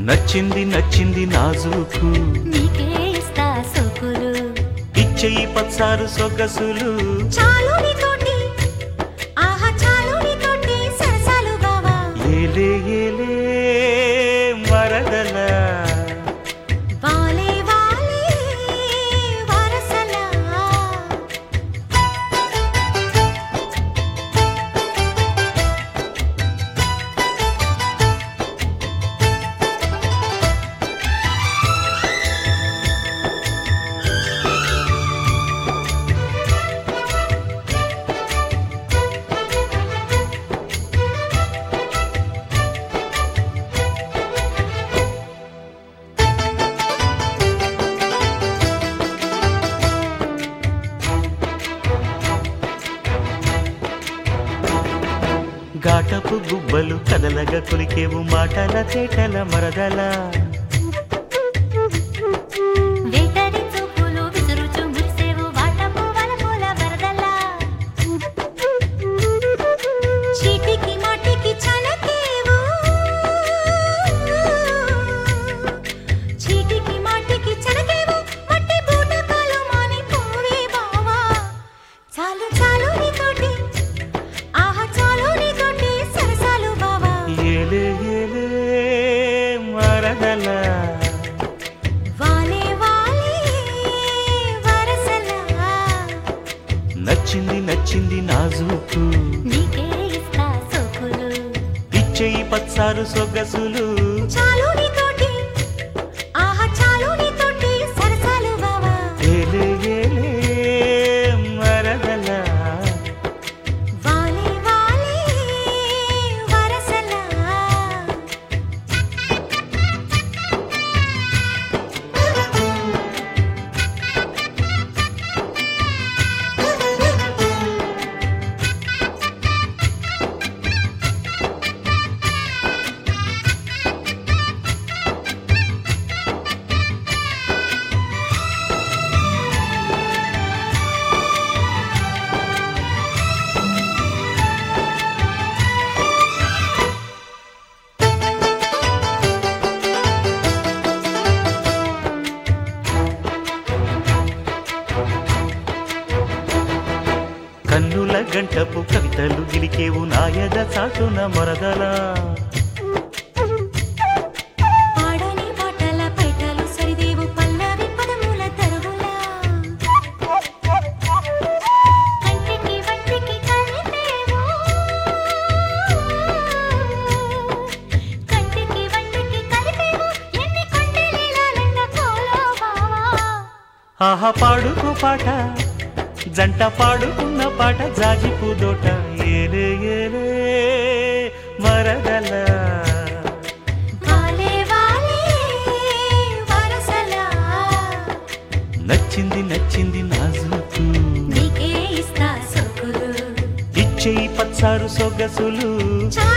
నచ్చింది నచ్చింది నాజూకు నీకే ఇస్తా సోకులు ఇచ్చేయి పచ్చారు సొగసులు చాలు నీతోటి ఆహా చాలు నీతోటి సరసాలు బావా ఏలే ఏలే మరదల వాలే వాలే వరసలా ఘాటపు గుబ్బలు కదలగా కొలికేవు మాటల తేటల మరదల వేటరి చూపులు విసురుచు మురిసేవు వాటపు వలపుల వరదలా చీటికి మాటికి చలకేవు చీటికి మాటికి చలకేవు మట్టి బూటకాలు మాని పోవే బావా చాలు చాలు నీతోటి ఆహా చాలు నీతోటి సరసాలు బావా ఏలే ఏలే మరదల వాలే వాలే వరసలా నచ్చింది నచ్చింది నాజూకు నీకే ఇస్తా సోకులు ఇచ్చేయి పచ్చారు సొగసులు చాలు నీతోటి ఆహా చాలు నీతోటి సరసాలు బావా ఏలే ఏలే మరదల వాలే వాలే వరసలా కన్నుల గంటపు కవితలు గిలికేవు నాయద చాటున మరదలా పాడని పాటల పైటలు సరిదేవు పల్లవి పదముల తరువులా కంటికి వంటికి కలిపేవు కంటికి వంటికి కలిపేవు ఎన్ని కొండలీలాలంద కోలో బావా ఆహా పాడుకో పాట జంట పాడుకున్న పాట జాజి పూదోట ఏలే ఏలే మరదల వాలే వాలే వరసలా నచ్చింది నచ్చింది నాజుకు నీకే ఇస్తా సోకులు ఇచ్చేయి పచ్చారు సొగసులు చాలు